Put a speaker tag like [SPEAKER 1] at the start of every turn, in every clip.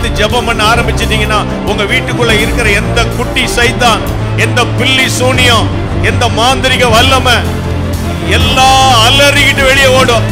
[SPEAKER 1] எடுத்து ஜெபம் பண்ண ஆரம்பிச்சிட்டீங்கன்னா உங்க வீட்டுக்குள்ள இருக்கிற எந்த குட்டி சைத்தான் எந்த பில்லி சூனியம் எந்த மாந்திரிக வல்லமை எல்லாம் அலறிக்கிட்டு வெளியே ஓடும்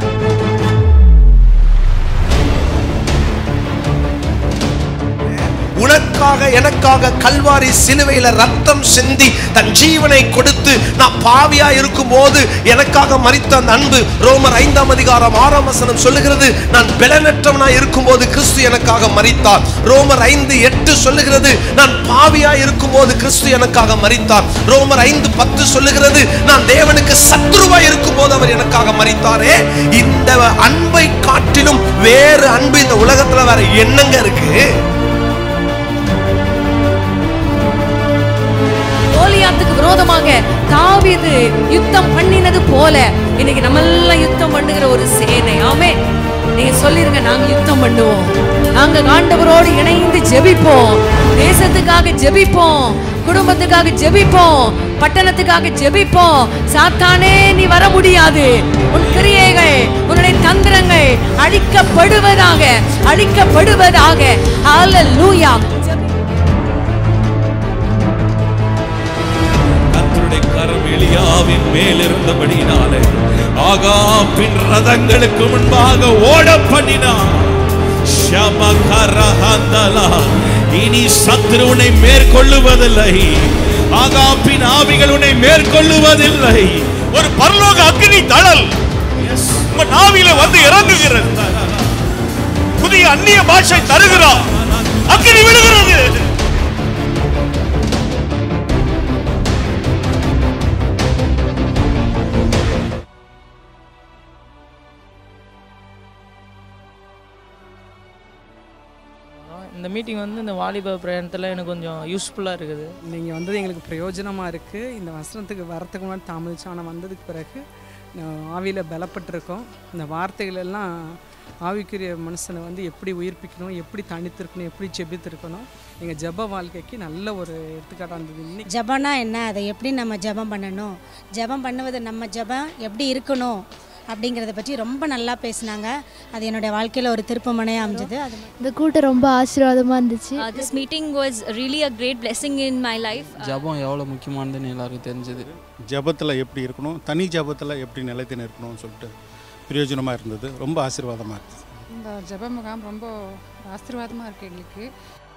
[SPEAKER 2] உனக்காக எனக்காக கல்வாரி சிலுவையில ரத்தம் சிந்தி தன் ஜீவனை கொடுத்து நான் பாவியா இருக்கும் போது எனக்காக மரித்த அந்த அன்பு ரோமர் ஐந்தாம் அதிகாரம் ஆறாம் வசனம் சொல்லுகிறது நான் பலனற்றவனா இருக்கும் போது கிறிஸ்து எனக்காக மரித்தார் ரோமர் ஐந்து எட்டு சொல்லுகிறது நான் பாவியா இருக்கும் போது கிறிஸ்து எனக்காக மரித்தார் ரோமர் ஐந்து பத்து சொல்லுகிறது நான் தேவனுக்கு சத்ருவா இருக்கும் போது அவர் எனக்காக மரித்தாரே இந்த அன்பை காட்டிலும் வேறு அன்பு இந்த உலகத்துல வேற என்னங்க இருக்கு
[SPEAKER 3] கோலியாத்துக்கு விரோதமாக தாவீது யுத்தம் பண்ணினது போல இன்னைக்கு நம்ம எல்லாம் யுத்தம் பண்ணுகிற ஒரு சேனை ஆமே நீங்க சொல்லிருங்க நாங்க யுத்தம் பண்ணுவோம் நாங்க ஆண்டவரோடு இணைந்து ஜெபிப்போம் தேசத்துக்காக ஜெபிப்போம் குடும்பத்துக்காக ஜெபிப்போம் பட்டணத்துக்காக ஜெபிப்போம் சாத்தானே நீ வர முடியாது உன் கிரியைகள் உன்னுடைய தந்திரங்கள் அழிக்கப்படுவதாக அழிக்கப்படுவதாக ஹalleluya
[SPEAKER 1] கர்த்தருடைய கரம் எலியாவின் மேல் இருந்தபடியினாலே ஆகாப்பின் ரதங்களுக்கு முன்பாக ஓட பண்ணினார் ஷமகரஹந்தலா. இனி சத்ரு உன்னை மேற்கொள்ளுவதில்லை ஆகாப்பின் ஆவிகள் உன்னை மேற்கொள்ளுவதில்லை ஒரு பரலோக அக்னி தழல் உங்க நாவில வந்து இறங்குகிறது புதிய அந்நிய பாஷை தருகிறார் அக்னி விழுகிறது
[SPEAKER 4] இந்த மீட்டிங் வந்து இந்த வாலிப பிரயாணத்தில் எனக்கு கொஞ்சம் யூஸ்ஃபுல்லாக இருக்குது
[SPEAKER 5] நீங்கள் வந்தது எங்களுக்கு பிரயோஜனமாக இருக்குது இந்த வசனத்துக்கு வரத்துக்கு முன்னாடி தாமதிச்சு ஆனால் வந்ததுக்கு பிறகு ஆவியில் பலப்பட்டிருக்கோம் இந்த வார்த்தைகள் எல்லாம் ஆவிக்குரிய மனுஷனை வந்து எப்படி உயிர்ப்பிக்கணும் எப்படி தனித்திருக்கணும் எப்படி ஜெபித்திருக்கணும் எங்கள் ஜெப வாழ்க்கைக்கு நல்ல ஒரு எடுத்துக்காட்டாக இருந்தது இன்னைக்கு
[SPEAKER 6] ஜெபம்னா என்ன அதை எப்படி நம்ம ஜெபம் பண்ணணும் ஜெபம் பண்ணுவது நம்ம ஜெபம் எப்படி இருக்கணும் அப்படிங்கிறத பற்றி ரொம்ப நல்லா பேசினாங்க அது என்னுடைய வாழ்க்கையில் ஒரு திருப்பமனையாக அமைஞ்சது அது
[SPEAKER 7] இந்த கூட்டம் ரொம்ப ஆசீர்வாதமாக இருந்துச்சு
[SPEAKER 8] Uh, this meeting was really a great blessing in my life. Uh,
[SPEAKER 9] ஜபம் எவ்வளோ முக்கியமானதுன்னு எல்லாருக்கும் தெரிஞ்சது
[SPEAKER 10] ஜபத்தில் எப்படி இருக்கணும் தனி ஜபத்தில் எப்படி நிலைத்து நிற்கணும்னு சொல்லிட்டு பிரயோஜனமாக இருந்தது ரொம்ப ஆசீர்வாதமாக இருந்தது
[SPEAKER 11] இந்த ஜெப முகாம் ரொம்ப ஆசீர்வாதமாக இருக்குது எங்களுக்கு